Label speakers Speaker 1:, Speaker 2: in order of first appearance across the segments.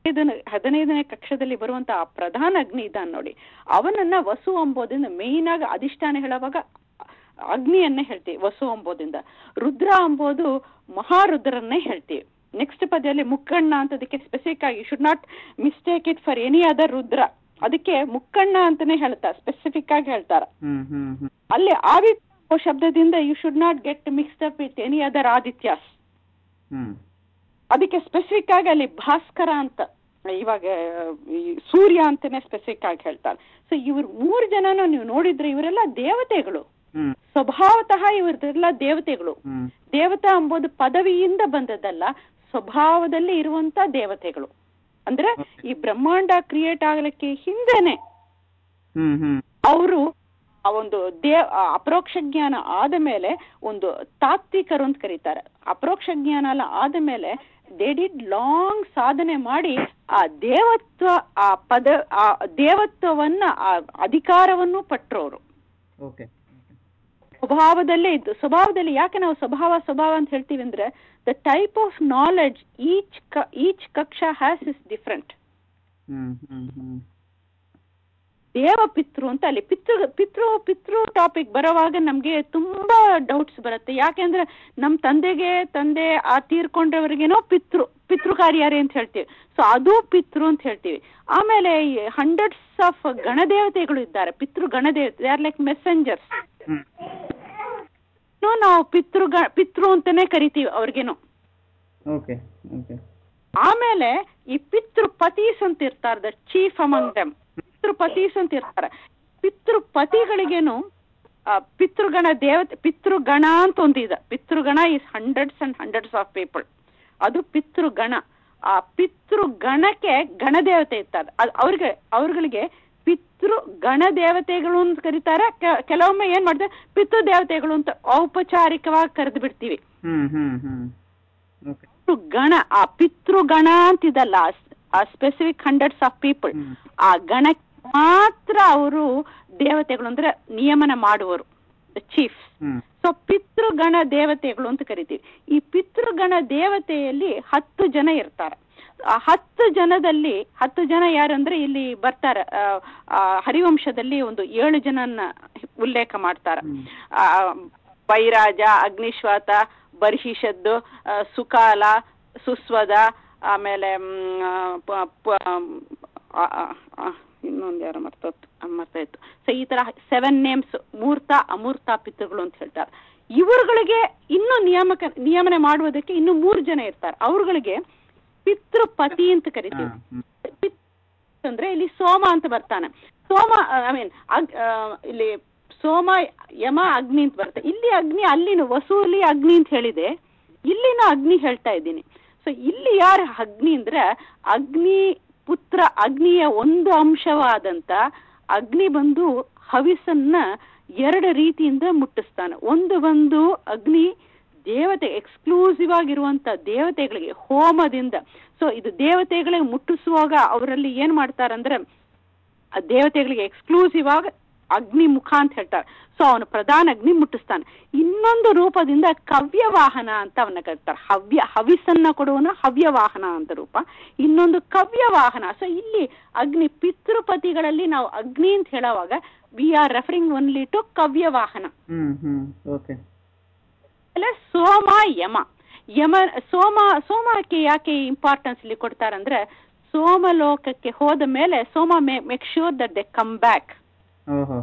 Speaker 1: ಹದಿನೈದನೇ ಹದಿನೈದನೇ ಕಕ್ಷದಲ್ಲಿ ಬರುವಂತ ಆ ಪ್ರಧಾನ ಅಗ್ನಿ ಇದ್ದಾನೆ ನೋಡಿ ಅವನನ್ನ ವಸು ಅಂಬೋದಿಂದ ಮೇಯ್ನ್ ಆಗಿ ಅಧಿಷ್ಠಾನ ಹೇಳುವಾಗ ಅಗ್ನಿಯನ್ನೇ ಹೇಳ್ತೀವಿ ವಸು ಅಂಬೋದಿಂದ ರುದ್ರ ಅಂಬೋದು ಮಹಾರುದ್ರನ್ನೇ ಹೇಳ್ತೀವಿ ನೆಕ್ಸ್ಟ್ ಪದ್ಯದಲ್ಲಿ ಮುಕ್ಕಣ್ಣ ಅಂತದಕ್ಕೆ ಸ್ಪೆಸಿಫಿಕ್ ಆಗಿ should not mistake it for any other Rudra ಅದಕ್ಕೆ ಮುಕ್ಕಣ್ಣ ಅಂತಾನೆ ಹೇಳ್ತಾರೆ ಸ್ಪೆಸಿಫಿಕ್ ಆಗಿ ಹೇಳ್ತಾರ
Speaker 2: ಹ್ಮ್ ಹ್ಮ್ ಹ್ಮ್
Speaker 1: ಅಲ್ಲಿ ಆದಿತ್ಯ ಶಬ್ದದಿಂದ you should not get mixed up with any other Adityas
Speaker 2: hmm
Speaker 1: ಅದಕ್ಕೆ ಸ್ಪೆಸಿಫಿಕ್ ಆಗಿ ಅಲ್ಲಿ ಭಾಸ್ಕರ ಅಂತ ಇವಾಗ ಈ ಸೂರ್ಯ ಅಂತಾನೆ ಸ್ಪೆಸಿಫಿಕ್ ಆಗಿ ಹೇಳ್ತಾರೆ ಸೊ ಇವ್ರು ಮೂರು ಜನನ ನೀವು ನೋಡಿದ್ರೆ ಇವರೆಲ್ಲ ದೇವತೆಗಳು
Speaker 2: ಹ್ಮ್
Speaker 1: ಸ್ವಭಾವತಃ ಇವ್ರದೆಲ್ಲ ದೇವತೆಗಳು
Speaker 2: ಹ್ಮ್
Speaker 1: ದೇವತಾ ಎಂಬುದು ಪದವಿಯಿಂದ ಬಂದದ್ದಲ್ಲ ಸ್ವಭಾವದಲ್ಲಿ ಇರುವಂತ ದೇವತೆಗಳು ಅಂದ್ರೆ ಈ ಬ್ರಹ್ಮಾಂಡ ಕ್ರಿಯೇಟ್ ಆಗ್ಲಿಕ್ಕೆ ಹಿಂದೆನೆ
Speaker 2: ಹ್ಮ್ ಹ್ಮ್
Speaker 1: ಅವರು ಆ ಒಂದು ದೇವ್ ಆ ಅಪರೋಕ್ಷ ಜ್ಞಾನ ಆದ ಮೇಲೆ ಒಂದು ತಾತ್ವಿಕರು ಅಂತ ಕರೀತಾರೆ ಅಪರೋಕ್ಷ ಜ್ಞಾನ ಎಲ್ಲ ಆದ ಮೇಲೆ ದೇ ಡಿಡ್ ಲಾಂಗ್ ಸಾಧನೆ ಮಾಡಿ ಆ ದೇವತ್ವ ಆ ಪದ ಆ ದೇವತ್ವವನ್ನ ಆ ಅಧಿಕಾರವನ್ನು ಪಟ್ರೋರು
Speaker 2: ಓಕೆ
Speaker 1: ಸ್ವಭಾವದಲ್ಲೇ ಇದ್ದು ಸ್ವಭಾವದಲ್ಲಿ ಯಾಕೆ ನಾವು ಸ್ವಭಾವ ಸ್ವಭಾವ ಅಂತ ಹೇಳ್ತೀವಿ ಅಂದ್ರೆ the type of knowledge each each ಕಕ್ಷಾ has is different
Speaker 2: hmm hmm hmm
Speaker 1: ದೇವ ಪಿತೃ ಅಂತ ಅಲ್ಲಿ ಪಿತೃ ಪಿತೃ ಪಿತೃ ಟಾಪಿಕ್ ಬರೋವಾಗ ನಮ್ಗೆ ತುಂಬಾ ಡೌಟ್ಸ್ ಬರುತ್ತೆ ಯಾಕೆಂದ್ರೆ ನಮ್ ತಂದೆಗೆ ತಂದೆ ಆ ತೀರ್ಕೊಂಡವರಿಗೇನೋ ಪಿತೃ ಪಿತೃಕಾರ್ಯಾರಿ ಅಂತ ಹೇಳ್ತೀವಿ ಸೊ ಅದು ಪಿತೃ ಅಂತ ಹೇಳ್ತೀವಿ ಆಮೇಲೆ ಹಂಡ್ರೆಡ್ಸ್ ಆಫ್ ಗಣದೇವತೆಗಳು ಇದ್ದಾರೆ ಪಿತೃ ಗಣದೇವತೆ they are like messengers
Speaker 2: hmm
Speaker 1: ನಾವು ಪಿತೃ ಗ- ಪಿತೃ ಅಂತಾನೆ ಕರಿತೀವಿ ಅವ್ರಿಗೇನು
Speaker 2: ಓಕೆ ಓಕೆ
Speaker 1: ಆಮೇಲೆ ಈ ಪಿತೃಪತೀಸ್ ಅಂತ ಇರ್ತಾರೆ ದ ಚೀಫ್ ಅಮಂಗ್ ದಮ್ ಪಿತೃಪತೀಸ್ ಅಂತ ಇರ್ತಾರೆ ಪಿತೃಪತಿಗಳಿಗೇನು ಆ, ಪಿತೃಗಣ ದೇವತೆ ಪಿತೃಗಣ ಅಂತ ಒಂದಿದೆ ಪಿತೃಗಣ is hundreds and hundreds of people ಅದು ಪಿತೃಗಣ ಆ ಪಿತೃಗಣಕ್ಕೆ ಗಣದೇವತೆ ಇರ್ತಾರೆ ಅದು ಅವ್ರಿಗೆ ಅವ್ರಗಳಿಗೆ ಪಿತೃ ಗಣ ದೇವತೆಗಳು ಅಂತ ಕರೀತಾರೆ ಕೆ- ಕೆಲವೊಮ್ಮೆ ಏನ್ ಮಾಡ್ತಾರೆ ಪಿತೃ ದೇವತೆಗಳು ಅಂತ ಔಪಚಾರಿಕವಾಗಿ ಕರೆದು ಬಿಡ್ತೀವಿ
Speaker 2: ಹ್ಮ್ ಹ್ಮ್ ಹ್ಮ್ ಓಕೆ
Speaker 1: ಗಣ ಆ ಪಿತೃಗಣ ಅಂತಿದಲ್ಲ ಆ specific hundreds of people
Speaker 2: hmm.
Speaker 1: ಆ ಗಣಕ್ಕೆ ಮಾತ್ರ ಅವರು ದೇವತೆಗಳು ಅಂದ್ರೆ ನಿಯಮನ ಮಾಡುವರು ಚೀಫ್
Speaker 2: ಹ್ಮ್
Speaker 1: ಸೊ ಪಿತೃಗಣ ದೇವತೆಗಳು ಅಂತ ಕರಿತೀವಿ ಈ ಪಿತೃಗಣ ದೇವತೆಯಲ್ಲಿ ಹತ್ತು ಜನ ಇರ್ತಾರೆ ಆ ಹತ್ತು ಜನದಲ್ಲಿ ಹತ್ತು ಜನ ಯಾರಂದ್ರೆ ಇಲ್ಲಿ ಬರ್ತಾರೆ ಆ, ಆ, ಹರಿವಂಶದಲ್ಲಿ ಒಂದು ಏಳು ಜನನ್ನ ಉಲ್ಲೇಖ ಮಾಡ್ತಾರೆ
Speaker 2: ಹ್ಮ್.
Speaker 1: ಆ, ಬೈರಾಜ ಅಗ್ನಿಶ್ವಾತ ಬರ್ಹಿಷದ್ದು ಆ, ಸುಕಾಲ ಸುಸ್ವದ ಆಮೇಲೆ ಮ್, ಆ, ಪ- ಪ- ಆ, ಆ, ಆ, ಇನ್ನೊಂದು ಯಾರು ಮರ್ತೋತ್ತು ಮರ್ತಾಯ್ತು ಸೊ ಈ ತರ ಸೆವೆನ್ ನೇಮ್ಸ್ ಮೂರ್ತ ಅಮೂರ್ತ ಪಿತೃಗಳು ಅಂತ ಹೇಳ್ತಾರೆ ಇವರುಗಳಿಗೆ ಇನ್ನು ನಿಯಾಮಕ ನಿಯಮನೆ ಮಾಡುವುದಕ್ಕೆ ಇನ್ನು ಮೂರು ಜನ ಇರ್ತಾರೆ ಅವ್ರುಗಳಿಗೆ ಪಿತೃಪತಿ ಅಂತ
Speaker 2: ಹಾ,
Speaker 1: ಕರಿತೀವಿ
Speaker 2: ಹ್ಮ್.
Speaker 1: ಪಿತ್ ಅಂದ್ರೆ ಇಲ್ಲಿ ಸೋಮ ಅಂತ ಬರ್ತಾನೆ ಸೋಮ ಐ ಮೀನ್ ಇಲ್ಲಿ ಸೋಮ ಯಮ ಅಗ್ನಿ ಅಂತ ಬರುತ್ತೆ ಇಲ್ಲಿ ಅಗ್ನಿ ಅಲ್ಲಿನ ವಸೂಲಿ ಅಗ್ನಿ ಅಂತ ಹೇಳಿದೆ ಇಲ್ಲಿನ ಅಗ್ನಿ ಹೇಳ್ತಾ ಇದ್ದೀನಿ ಸೊ ಇಲ್ಲಿ ಯಾರು ಅಗ್ನಿ ಅಂದ್ರೆ ಅಗ್ನಿ ಪುತ್ರ ಅಗ್ನಿಯ ಒಂದು ಅಂಶವಾದಂತ ಅಗ್ನಿ ಬಂದು ಹವಿಸನ್ನ ಎರಡು ರೀತಿಯಿಂದ ಮುಟ್ಟಿಸ್ತಾನೆ ಒಂದು ಬಂದು ಅಗ್ನಿ ದೇವತೆ ಎಕ್ಸ್ಕ್ಲೂಸಿವ್ ಆಗಿರುವಂತ ದೇವತೆಗಳಿಗೆ ಹೋಮದಿಂದ ಸೊ ಇದು ದೇವತೆಗಳಿಗೆ ಮುಟ್ಟಿಸುವಾಗ ಅವರಲ್ಲಿ ಏನ್ ಮಾಡ್ತಾರಂದ್ರೆ ಆ ದೇವತೆಗಳಿಗೆ ಎಕ್ಸ್ಕ್ಲೂಸಿವ್ ಆಗಿ ಅಗ್ನಿ ಮುಖ ಅಂತ ಹೇಳ್ತಾರೆ ಸೊ ಅವನು ಪ್ರಧಾನ ಅಗ್ನಿ ಮುಟ್ಟಿಸ್ತಾನೆ ಇನ್ನೊಂದು ರೂಪದಿಂದ ಕವ್ಯವಾಹನ ಅಂತ ಅವನ್ನ ಕರೀತಾರೆ ಹವ್ಯ ಹವಿಸನ್ನ ಕೊಡುವನ ಹವ್ಯವಾಹನ ಅಂತ ರೂಪ ಇನ್ನೊಂದು ಕವ್ಯವಾಹನ ಸೊ ಇಲ್ಲಿ ಅಗ್ನಿ ಪಿತೃಪತಿಗಳಲ್ಲಿ ನಾವು ಅಗ್ನಿ ಅಂತ ಹೇಳುವಾಗ we are referring only to ಕವ್ಯವಾಹನ
Speaker 2: ಹ್ಮ್ ಹ್ಮ್ ಓಕೆ
Speaker 1: ಆಮೇಲೆ ಸೋಮ ಯಮ ಯಮ ಸೋಮ ಸೋಮಕ್ಕೆ ಯಾಕೆ ಇಂಪಾರ್ಟೆನ್ಸ್ ಇಲ್ಲಿ ಕೊಡ್ತಾರಂದ್ರೆ ಸೋಮಲೋಕಕ್ಕೆ ಹೋದ ಮೇಲೆ Soma make sure that they come back
Speaker 2: ಓಹೋ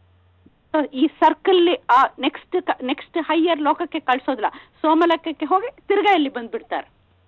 Speaker 1: ಈ ಸರ್ಕಲ್ ನೆಕ್ಸ್ಟ್ ನೆಕ್ಸ್ಟ್ ಹೈಯರ್ ಲೋಕಕ್ಕೆ ಕಳ್ಸೋದಿಲ್ಲ ಸೋಮಲೋಕಕ್ಕೆ ಹೋಗಿ ತಿರ್ಗಾ ಇಲ್ಲಿ ಬಂದ್ಬಿಡ್ತಾರೆ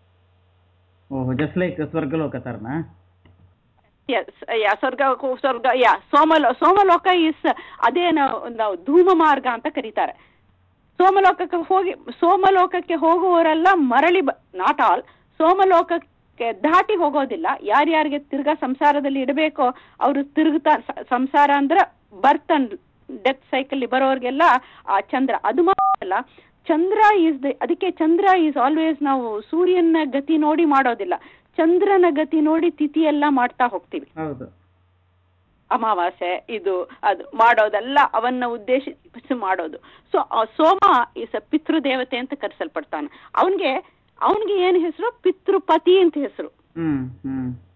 Speaker 2: ಓಹೋ ಜಸ್ಟ್ ಲೈಕ್ ಸ್ವರ್ಗಲೋಕ ತರನಾ
Speaker 1: Yes, yeah, ಸ್ವರ್ಗ ಸ್ವರ್ಗ ಯಾ ಸೋಮಲೋ ಸೋಮಲೋಕ ಇಸ್ ಅದೇ ನಾವು ನಾವು ಧೂಮ ಮಾರ್ಗ ಅಂತ ಕರೀತಾರೆ ಸೋಮಲೋಕಕ್ಕೆ ಹೋಗಿ ಸೋಮಲೋಕಕ್ಕೆ ಹೋಗುವವರೆಲ್ಲ ಮರಳಿ ನಾಟ್ ಆಲ್ ಸೋಮಲೋಕಕ್ಕೆ ದಾಟಿ ಹೋಗೋದಿಲ್ಲ ಯಾರ್ಯಾರಿಗೆ ತಿರ್ಗಾ ಸಂಸಾರದಲ್ಲಿ ಇಡಬೇಕೋ ಅವರು ತಿರುಗ್ತಾ ಸ- ಸಂಸಾರ ಅಂದ್ರೆ ಬರ್ತ್ ಅಂಡ್ ಡೆತ್ ಸೈಕಲ್ ಬರೋರ್ಗೆಲ್ಲ ಆ ಚಂದ್ರ ಅದು ಮಾತ್ರ ಅಲ್ಲ ಚಂದ್ರ ಈಸ್ ದ ಅದಕ್ಕೆ ಚಂದ್ರ ಈಸ್ ಆಲ್ವೇಸ್ ನಾವು ಸೂರ್ಯನ ಗತಿ ನೋಡಿ ಮಾಡೋದಿಲ್ಲ ಚಂದ್ರನ ಗತಿ ನೋಡಿ ತಿಥಿ ಎಲ್ಲ ಮಾಡ್ತಾ ಹೋಗ್ತೀವಿ
Speaker 2: ಹೌದು
Speaker 1: ಅಮಾವಾಸ್ಯೆ ಇದು ಅದು ಮಾಡೋದೆಲ್ಲ ಅವನ್ನ ಉದ್ದೇಶಿಸಿ ಮಾಡೋದು ಸೊ ಸೋಮ ಇಸ್ ಅ ಪಿತೃದೇವತೆ ಅಂತ ಕರೆಸಲ್ಪಡ್ತಾನೆ ಅವನ್ಗೆ ಅವನ್ಗೆ ಏನ್ ಹೆಸರು ಪಿತೃಪತಿ ಅಂತ ಹೆಸರು
Speaker 2: ಹ್ಮ್ ಹ್ಮ್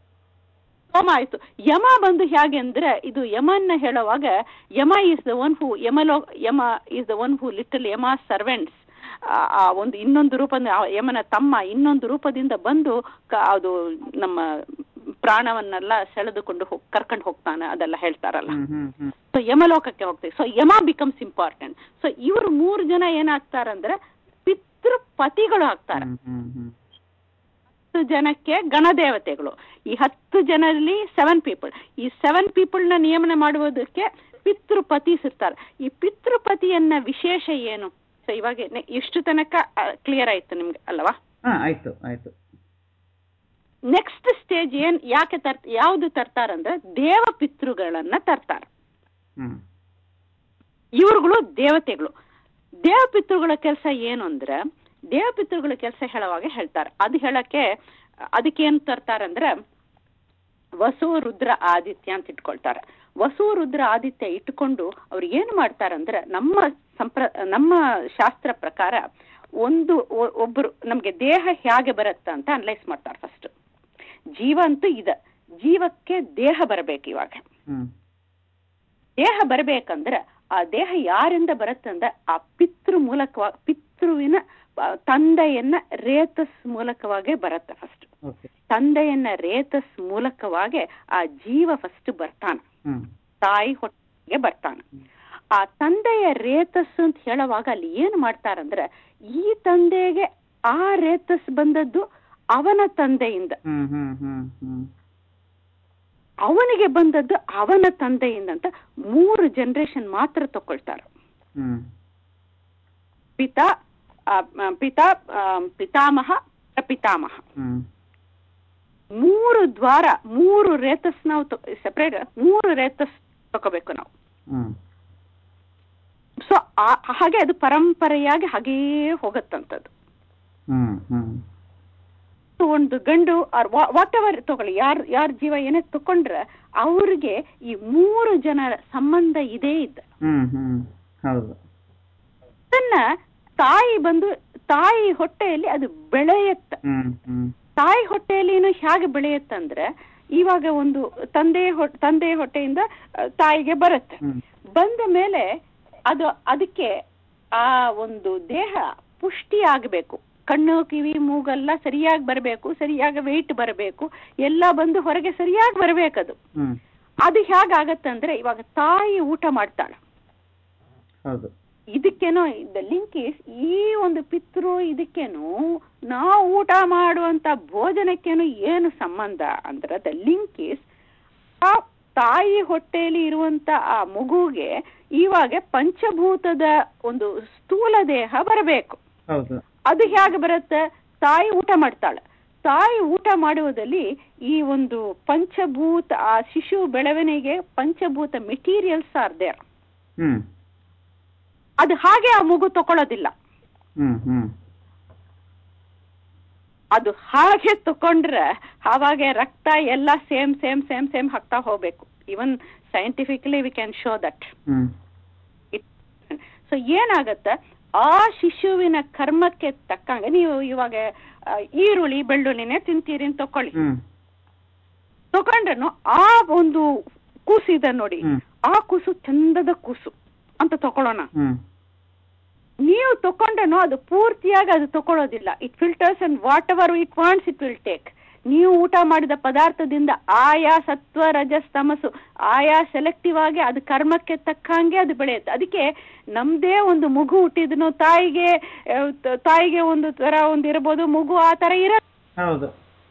Speaker 1: ಸೋಮ ಆಯ್ತು ಯಮ ಬಂದು ಹೇಗೆ ಅಂದ್ರೆ ಇದು ಯಮನ್ನ ಹೇಳುವಾಗ Yama is the one who ಯಮಲೋ Yama is the one who little Yama servants ಆ ಒಂದು ಇನ್ನೊಂದು ರೂಪ ಯಮನ ತಮ್ಮ ಇನ್ನೊಂದು ರೂಪದಿಂದ ಬಂದು ಕ- ಅದು ನಮ್ಮ ಪ್ರಾಣವನ್ನೆಲ್ಲ ಸೆಳೆದುಕೊಂಡು ಹೋಗ್ ಕರ್ಕೊಂಡು ಹೋಗ್ತಾನೆ ಅದೆಲ್ಲ ಹೇಳ್ತಾರಲ್ಲ
Speaker 2: ಹ್ಮ್ ಹ್ಮ್ ಹ್ಮ್
Speaker 1: ಸೊ ಯಮಲೋಕಕ್ಕೆ ಹೋಗ್ತೀವಿ so Yama becomes important so ಇವರು ಮೂರು ಜನ ಏನಾಗ್ತಾರಂದ್ರೆ ಪಿತೃಪತಿಗಳು ಆಗ್ತಾರೆ
Speaker 2: ಹ್ಮ್ ಹ್ಮ್ ಹ್ಮ್
Speaker 1: ಹತ್ತು ಜನಕ್ಕೆ ಗಣದೇವತೆಗಳು ಈ ಹತ್ತು ಜನರಲ್ಲಿ ಸೆವೆನ್ ಪೀಪಲ್ ಈ ಸೆವೆನ್ ಪೀಪಲ್ನ ನಿಯಮನ ಮಾಡುವುದಕ್ಕೆ ಪಿತೃಪತೀಸ್ ಇರ್ತಾರೆ ಈ ಪಿತೃಪತಿಯನ್ನ ವಿಶೇಷ ಏನು ಸೊ ಇವಾಗ ನೆ- ಇಷ್ಟು ತನಕ ಕ್ಲಿಯರ್ ಆಯ್ತು ನಿಮ್ಗೆ ಅಲ್ವಾ
Speaker 2: ಹಾ ಆಯ್ತು ಆಯ್ತು
Speaker 1: ನೆಕ್ಸ್ಟ್ ಸ್ಟೇಜ್ ಏನ್ ಯಾಕೆ ತರ್ ಯಾವ್ದು ತರ್ತಾರಂದ್ರೆ ದೇವ ಪಿತೃಗಳನ್ನ ತರ್ತಾರೆ
Speaker 2: ಹ್ಮ್
Speaker 1: ಇವ್ರುಗಳು ದೇವತೆಗಳು ದೇವಪಿತೃಗಳ ಕೆಲಸ ಏನು ಅಂದ್ರೆ ದೇವಪಿತೃಗಳ ಕೆಲಸ ಹೇಳುವಾಗ ಹೇಳ್ತಾರೆ ಅದು ಹೇಳಕ್ಕೆ ಅದಕ್ಕೇನು ತರ್ತಾರಂದ್ರೆ ವಸು ರುದ್ರ ಆದಿತ್ಯ ಅಂತ ಇಟ್ಕೊಳ್ತಾರೆ ವಸು ರುದ್ರ ಆದಿತ್ಯ ಇಟ್ಕೊಂಡು ಅವ್ರು ಏನು ಮಾಡ್ತಾರಂದ್ರೆ ನಮ್ಮ ಸಂಪ್ರ ನಮ್ಮ ಶಾಸ್ತ್ರ ಪ್ರಕಾರ ಒಂದು ಒ- ಒಬ್ರು ನಮ್ಗೆ ದೇಹ ಹೇಗೆ ಬರುತ್ತೆ ಅಂತ ಅನಲೈಸ್ ಮಾಡ್ತಾರೆ ಫಸ್ಟ್ ಜೀವ ಅಂತೂ ಇದೆ ಜೀವಕ್ಕೆ ದೇಹ ಬರಬೇಕು ಇವಾಗ
Speaker 2: ಹ್ಮ್
Speaker 1: ದೇಹ ಬರಬೇಕಂದ್ರೆ ಆ ದೇಹ ಯಾರಿಂದ ಬರುತ್ತಂದ್ರೆ ಆ ಪಿತೃ ಮೂಲಕವ ಪಿತೃವಿನ ಆ, ತಂದೆಯನ್ನ ರೇತಸ್ ಮೂಲಕವಾಗೇ ಬರುತ್ತೆ ಫಸ್ಟ್
Speaker 2: ಓಕೆ
Speaker 1: ತಂದೆಯನ್ನ ರೇತಸ್ ಮೂಲಕವಾಗೆ ಆ ಜೀವ ಫಸ್ಟ್ ಬರ್ತಾನೆ
Speaker 2: ಹ್ಮ್
Speaker 1: ತಾಯಿ ಹೊಟ್ಟೆಗೆ ಬರ್ತಾನೆ ಆ ತಂದೆಯ ರೇತಸ್ ಅಂತ ಹೇಳುವಾಗ ಅಲ್ಲಿ ಏನ್ ಮಾಡ್ತಾರಂದ್ರೆ ಈ ತಂದೆಗೆ ಆ ರೇತಸ್ ಬಂದದ್ದು ಅವನ ತಂದೆಯಿಂದ
Speaker 2: ಹ್ಮ್ ಹ್ಮ್ ಹ್ಮ್ ಹ್ಮ್
Speaker 1: ಅವನಿಗೆ ಬಂದದ್ದು ಅವನ ತಂದೆಯಿಂದ ಅಂತ ಮೂರು ಜನರೇಷನ್ ಮಾತ್ರ ತಕೊಳ್ತಾರೆ
Speaker 2: ಹ್ಮ್
Speaker 1: ಪಿತಾ ಆ, ಆ, ಪಿತಾ ಆ, ಪಿತಾಮಹ ಪ್ರಪಿತಾಮಹ
Speaker 2: ಹ್ಮ್
Speaker 1: ಮೂರು ದ್ವಾರ ಮೂರು ರೇತಸ್ ನಾವು ಸೆಪರೇಟ್ ಮೂರು ರೇತಸ್ ತಗೋಬೇಕು ನಾವು
Speaker 2: ಹ್ಮ್
Speaker 1: ಸೊ ಹಾಗೆ ಅದು ಪರಂಪರೆಯಾಗಿ ಹಾಗೇ ಹೋಗತ್ತಂತದ್ದು
Speaker 2: ಹ್ಮ್ ಹ್ಮ್
Speaker 1: ಒಂದು ಗಂಡು ವಾಟ್ ಎವರ್ ತಗೊಳ್ಳಿ ಯಾರ್ ಯಾರ ಜೀವ ಏನೇ ತಕೊಂಡ್ರೆ ಅವ್ರಿಗೆ ಈ ಮೂರು ಜನರ ಸಂಬಂಧ ಇದೇ ಇದ್ದ
Speaker 2: ಹ್ಮ್ ಹ್ಮ್ ಹೌದು
Speaker 1: ಅದನ್ನ ತಾಯಿ ಬಂದು ತಾಯಿ ಹೊಟ್ಟೆಯಲ್ಲಿ ಅದು ಬೆಳೆಯತ್ತೆ
Speaker 2: ಹ್ಮ್ ಹ್ಮ್
Speaker 1: ತಾಯಿ ಹೊಟ್ಟೆಯಲ್ಲಿನೂ ಹೇಗೆ ಬೆಳೆಯುತ್ತಂದ್ರೆ ಇವಾಗ ಒಂದು ತಂದೆ ಹೊಟ್ಟೆ ತಂದೆ ಹೊಟ್ಟೆಯಿಂದ ಆ, ತಾಯಿಗೆ ಬರುತ್ತೆ
Speaker 2: ಹ್ಮ್
Speaker 1: ಬಂದ ಮೇಲೆ ಅದು ಅದಕ್ಕೆ ಆ ಒಂದು ದೇಹ ಪುಷ್ಟಿ ಆಗಬೇಕು ಕಣ್ಣು ಕಿವಿ ಮೂಗೆಲ್ಲ ಸರಿಯಾಗಿ ಬರಬೇಕು ಸರಿಯಾಗಿ ವೆಯ್ಟ್ ಬರಬೇಕು ಎಲ್ಲ ಬಂದು ಹೊರಗೆ ಸರಿಯಾಗಿ ಬರಬೇಕದು
Speaker 2: ಹ್ಮ್
Speaker 1: ಅದು ಹೇಗಾಗತ್ತಂದ್ರೆ ಇವಾಗ ತಾಯಿ ಊಟ ಮಾಡ್ತಾಳೆ
Speaker 2: ಹೌದು
Speaker 1: ಇದಕ್ಕೇನೋ ದ ಲಿಂಕ್ ಇಸ್ ಈ ಒಂದು ಪಿತೃ ಇದಕ್ಕೇನು ನಾವು ಊಟ ಮಾಡುವಂತ ಭೋಜನಕ್ಕೇನು ಏನು ಸಂಬಂಧ ಅಂದ್ರೆ ದ ಲಿಂಕ್ ಇಸ್ ಆ ತಾಯಿ ಹೊಟ್ಟೆಯಲ್ಲಿ ಇರುವಂತ ಆ ಮಗುಗೆ ಇವಾಗ ಪಂಚಭೂತದ ಒಂದು ಸ್ಥೂಲ ದೇಹ ಬರಬೇಕು
Speaker 2: ಹೌದು
Speaker 1: ಅದು ಹೇಗೆ ಬರುತ್ತೆ ತಾಯಿ ಊಟ ಮಾಡ್ತಾಳೆ ತಾಯಿ ಊಟ ಮಾಡುವುದಲ್ಲಿ ಈ ಒಂದು ಪಂಚಭೂತ ಆ ಶಿಶು ಬೆಳವಣಿಗೆ ಪಂಚಭೂತ ಮೆಟೀರಿಯಲ್ಸ್ ಆರ್ ದೇರ್
Speaker 2: ಹ್ಮ್
Speaker 1: ಅದು ಹಾಗೆ ಆ ಮಗು ತಕೊಳ್ಳೋದಿಲ್ಲ
Speaker 2: ಹ್ಮ್ ಹ್ಮ್
Speaker 1: ಅದು ಹಾಗೆ ತಕೊಂಡ್ರೆ ಆವಾಗ ರಕ್ತ ಎಲ್ಲ ಸೇಮ್ ಸೇಮ್ ಸೇಮ್ ಸೇಮ್ ಹಾಕ್ತಾ ಹೋಗ್ಬೇಕು even scientifically we can show that
Speaker 2: hmm
Speaker 1: so ಏನಾಗತ್ತೆ ಆ ಶಿಶುವಿನ ಕರ್ಮಕ್ಕೆ ತಕ್ಕಂಗೆ ನೀವು ಇವಾಗ ಆ, ಈರುಳ್ಳಿ ಬೆಳ್ಳುಳ್ಳಿನೇ ತಿಂತೀರಿ ಅಂತ ತಕೊಳ್ಳಿ
Speaker 2: ಹ್ಮ್
Speaker 1: ತಕೊಂಡ್ರೇನು ಆ ಒಂದು ಕೂಸು ಇದೆ ನೋಡಿ
Speaker 2: ಹ್ಮ್
Speaker 1: ಆ ಕೂಸು ಚಂದದ ಕೂಸು ಅಂತ ತಕೊಳ್ಳೋಣ
Speaker 2: ಹ್ಮ್
Speaker 1: ನೀವು ತಕೊಂಡ್ರೇನು ಅದು ಪೂರ್ತಿಯಾಗಿ ಅದು ತಕೊಳ್ಳೋದಿಲ್ಲ it filters and whatever it wants it will take ನೀವು ಊಟ ಮಾಡಿದ ಪದಾರ್ಥದಿಂದ ಆಯಾ ಸತ್ವ ರಜಸ್ ತಮಸ್ಸು ಆಯಾ ಸೆಲೆಕ್ಟಿವ್ ಆಗಿ ಅದು ಕರ್ಮಕ್ಕೆ ತಕ್ಕಂಗೆ ಅದು ಬೆಳೆಯುತ್ತೆ ಅದಕ್ಕೆ ನಮ್ದೇ ಒಂದು ಮಗು ಹುಟ್ಟಿದ್ನು ತಾಯಿಗೆ ಆ, ತ- ತಾಯಿಗೆ ಒಂದು ತರ ಒಂದು ಇರ್ಬೋದು ಮಗು ಆ ತರ ಇರ
Speaker 2: ಹೌದು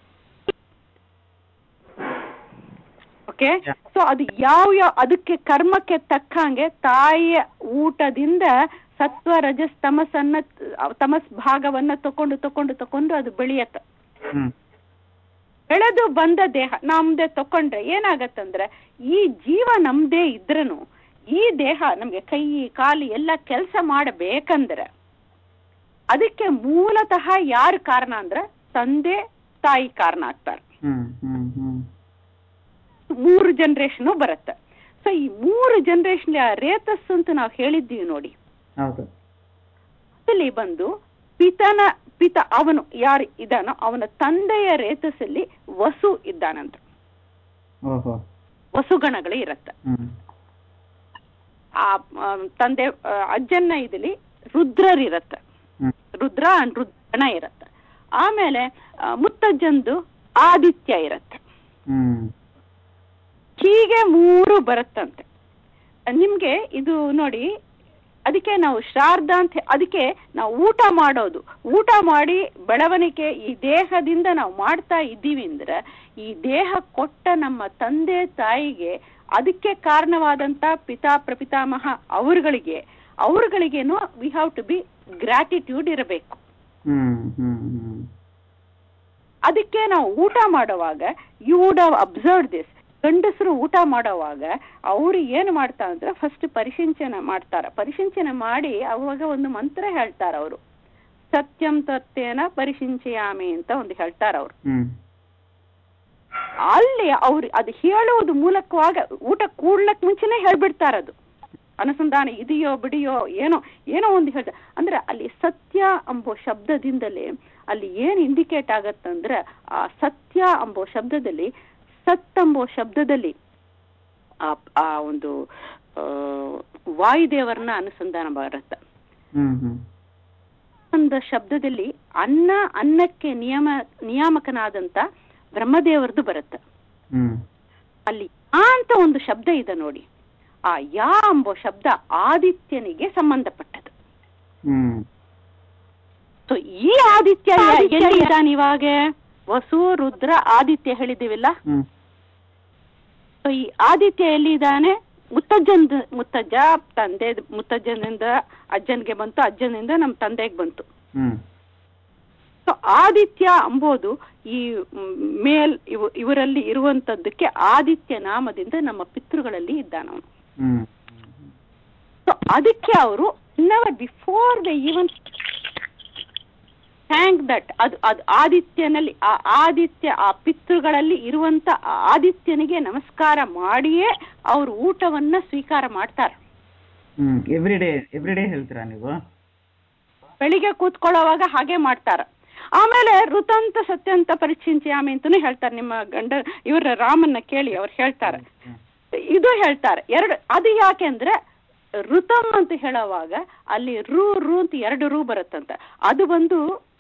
Speaker 1: ಓಕೆ
Speaker 2: Yeah.
Speaker 1: ಸೊ ಅದು ಯಾವ ಯಾವ ಅದಕ್ಕೆ ಕರ್ಮಕ್ಕೆ ತಕ್ಕಂಗೆ ತಾಯಿಯ ಊಟದಿಂದ ಸತ್ವ ರಜಸ್ ತಮಸ್ಸನ್ನ ತಮಸ್ ಭಾಗವನ್ನ ತಕೊಂಡು ತಕೊಂಡು ತಕೊಂಡು ಅದು ಬೆಳೆಯತ್ತೆ
Speaker 2: ಹ್ಮ್
Speaker 1: ಬೆಳೆದು ಬಂದ ದೇಹ ನಮ್ದೇ ತಕೊಂಡ್ರೆ ಏನಾಗತ್ತಂದ್ರೆ ಈ ಜೀವ ನಮ್ದೇ ಇದ್ರನು ಈ ದೇಹ ನಮ್ಗೆ ಕೈ ಕಾಲು ಎಲ್ಲ ಕೆಲಸ ಮಾಡಬೇಕಂದ್ರೆ ಅದಕ್ಕೆ ಮೂಲತಃ ಯಾರು ಕಾರಣ ಅಂದ್ರೆ ತಂದೆ ತಾಯಿ ಕಾರಣ ಆಗ್ತಾರೆ
Speaker 2: ಹ್ಮ್ ಹ್ಮ್ ಹ್ಮ್
Speaker 1: ಮೂರು ಜನರೇಷನ್ ಬರುತ್ತೆ ಸೊ ಈ ಮೂರು ಜನರೇಷನ್ ರೇತಸ್ ಅಂತ ನಾವು ಹೇಳಿದ್ದೀವಿ ನೋಡಿ
Speaker 2: ಹೌದು
Speaker 1: ಅಲ್ಲಿ ಬಂದು ಪಿತನ ಪಿತ ಅವನು ಯಾರು ಇದ್ದಾನೋ ಅವನ ತಂದೆಯ ರೇತಸ್ಸಲ್ಲಿ ವಸು ಇದ್ದಾನಂತ
Speaker 2: ಓಹೋ
Speaker 1: ವಸುಗಣಗಳು ಇರುತ್ತೆ
Speaker 2: ಹ್ಮ್
Speaker 1: ಆ ಆ, ತಂದೆ ಆ, ಅಜ್ಜನ್ನ ಇದಲಿ ರುದ್ರರಿರತ್ತೆ
Speaker 2: ಹ್ಮ್
Speaker 1: ರುದ್ರ ಅಂಡ್ ರುದ್ರಣ ಇರತ್ತೆ ಆಮೇಲೆ ಆ, ಮುತ್ತಜ್ಜಂದು ಆದಿತ್ಯ ಇರತ್ತೆ
Speaker 2: ಹ್ಮ್
Speaker 1: ಹೀಗೆ ಮೂರು ಬರುತ್ತಂತೆ ನಿಮ್ಗೆ ಇದು ನೋಡಿ ಅದಕ್ಕೆ ನಾವು ಶ್ರಾರ್ಧ ಅಂತ ಹೇ- ಅದಕ್ಕೆ ನಾವು ಊಟ ಮಾಡೋದು ಊಟ ಮಾಡಿ ಬೆಳವಣಿಗೆ ಈ ದೇಹದಿಂದ ನಾವು ಮಾಡ್ತಾ ಇದ್ದೀವಿ ಅಂದ್ರೆ ಈ ದೇಹ ಕೊಟ್ಟ ನಮ್ಮ ತಂದೆ ತಾಯಿಗೆ ಅದಕ್ಕೆ ಕಾರಣವಾದಂತ ಪಿತಾ ಪ್ರಪಿತಾಮಹ ಅವರುಗಳಿಗೆ ಅವರುಗಳಿಗೇನು we have to be gratitude ಇರಬೇಕು
Speaker 2: ಹ್ಮ್ ಹ್ಮ್ ಹ್ಮ್
Speaker 1: ಅದಕ್ಕೆ ನಾವು ಊಟ ಮಾಡುವಾಗ you would have observe this ಗಂಡಸರು ಊಟ ಮಾಡುವಾಗ ಅವ್ರು ಏನು ಮಾಡ್ತಾರೆ ಅಂದ್ರೆ ಫಸ್ಟ್ ಪರಿಸಿಂಚನ ಮಾಡ್ತಾರ ಪರಿಸಿಂಚನ ಮಾಡಿ ಅವಾಗ ಒಂದು ಮಂತ್ರ ಹೇಳ್ತಾರ ಅವರು ಸತ್ಯಂ ತತ್ತೇನ ಪರಿಸಿಂಚಯಾಮಿ ಅಂತ ಒಂದು ಹೇಳ್ತಾರ ಅವ್ರು
Speaker 2: ಹ್ಮ್
Speaker 1: ಅಲ್ಲಿ ಅವ್ರು ಅದು ಹೇಳುವುದು ಮೂಲಕವಾಗ ಊಟ ಕೂಡ್ಲಕ್ ಮುಂಚೆನೆ ಹೇಳ್ಬಿಡ್ತಾರ ಅದು ಅನುಸಂಧಾನ ಇದೆಯೋ ಬಿಡಿಯೋ ಏನೋ ಏನೋ ಒಂದು ಹೇಳ್ತಾರೆ ಅಂದ್ರೆ ಅಲ್ಲಿ ಸತ್ಯ ಎಂಬೋ ಶಬ್ದದಿಂದಲೇ ಅಲ್ಲಿ ಏನ್ ಇಂಡಿಕೇಟ್ ಆಗತ್ತಂದ್ರೆ ಆ ಸತ್ಯ ಎಂಬೋ ಶಬ್ದದಲ್ಲಿ ಸತ್ ಎಂಬೋ ಶಬ್ದದಲ್ಲಿ ಆ ಆ ಒಂದು ಆ, ವಾಯುದೇವರನ್ನ ಅನುಸಂಧಾನ ಬರುತ್ತೆ
Speaker 2: ಹ್ಮ್ ಹ್ಮ್
Speaker 1: ಒಂದು ಶಬ್ದದಲ್ಲಿ ಅನ್ನ ಅನ್ನಕ್ಕೆ ನಿಯಮ ನಿಯಾಮಕನಾದಂತ ಬ್ರಹ್ಮದೇವರದು ಬರುತ್ತೆ
Speaker 2: ಹ್ಮ್
Speaker 1: ಅಲ್ಲಿ ಯಾ ಅಂತ ಒಂದು ಶಬ್ದ ಇದೆ ನೋಡಿ ಆ ಯಾ ಎಂಬೋ ಶಬ್ದ ಆದಿತ್ಯನಿಗೆ ಸಂಬಂಧಪಟ್ಟದ್ದು
Speaker 2: ಹ್ಮ್
Speaker 1: ಸೊ ಈ ಆದಿತ್ಯ ಯ- ಎಲ್ಲಿ ಇದ್ದಾನೆ ಇವಾಗ ವಸು ರುದ್ರ ಆದಿತ್ಯ ಹೇಳಿದಿವಿಲ್ಲ
Speaker 2: ಹ್ಮ್
Speaker 1: ಸೊ ಈ ಆದಿತ್ಯ ಎಲ್ಲಿ ಇದ್ದಾನೆ ಮುತ್ತಜ್ಜನ್ ಮುತ್ತಜ್ಜ ತಂದೆ ಮುತ್ತಜ್ಜನಿಂದ ಅಜ್ಜನ್ಗೆ ಬಂತು ಅಜ್ಜನಿಂದ ನಮ್ಮ ತಂದೆಗೆ ಬಂತು
Speaker 2: ಹ್ಮ್
Speaker 1: ಸೊ ಆದಿತ್ಯ ಅಂಬೋದು ಈ ಮ್, ಮೇಲ್ ಇವು ಇವರಲ್ಲಿ ಇರುವಂತದ್ದಕ್ಕೆ ಆದಿತ್ಯ ನಾಮದಿಂದ ನಮ್ಮ ಪಿತೃಗಳಲ್ಲಿ ಇದ್ದಾನವನು
Speaker 2: ಹ್ಮ್
Speaker 1: ಸೊ ಅದಕ್ಕೆ ಅವರು never before the even thank that ಅದು ಅದು ಆದಿತ್ಯನಲ್ಲಿ ಆ ಆದಿತ್ಯ ಆ ಪಿತೃಗಳಲ್ಲಿ ಇರುವಂತ ಆ ಆದಿತ್ಯನಿಗೆ ನಮಸ್ಕಾರ ಮಾಡಿಯೇ ಅವರು ಊಟವನ್ನ ಸ್ವೀಕಾರ ಮಾಡ್ತಾರೆ
Speaker 2: hmm every day every day ಹೇಳ್ತೀರಾ ನೀವು
Speaker 1: ಬೆಳಿಗ್ಗೆ ಕೂತ್ಕೊಳ್ಳೋವಾಗ ಹಾಗೆ ಮಾಡ್ತಾರ ಆಮೇಲೆ ಋತಂತ ಸತ್ಯಂತ ಪರಿಚಿಂಚಯಾಮಿ ಅಂತಾನು ಹೇಳ್ತಾರೆ ನಿಮ್ಮ ಗಂಡ ಇವರ ರಾಮನ್ನ ಕೇಳಿ ಅವ್ರು ಹೇಳ್ತಾರೆ
Speaker 2: ಹ್ಮ್.
Speaker 1: ಇದು ಹೇಳ್ತಾರೆ ಎರಡು ಅದು ಯಾಕೆಂದ್ರೆ ಋತಮ್ ಅಂತ ಹೇಳುವಾಗ ಅಲ್ಲಿ ರು ರು ಅಂತ ಎರಡು ರು ಬರುತ್ತಂತ ಅದು ಬಂದು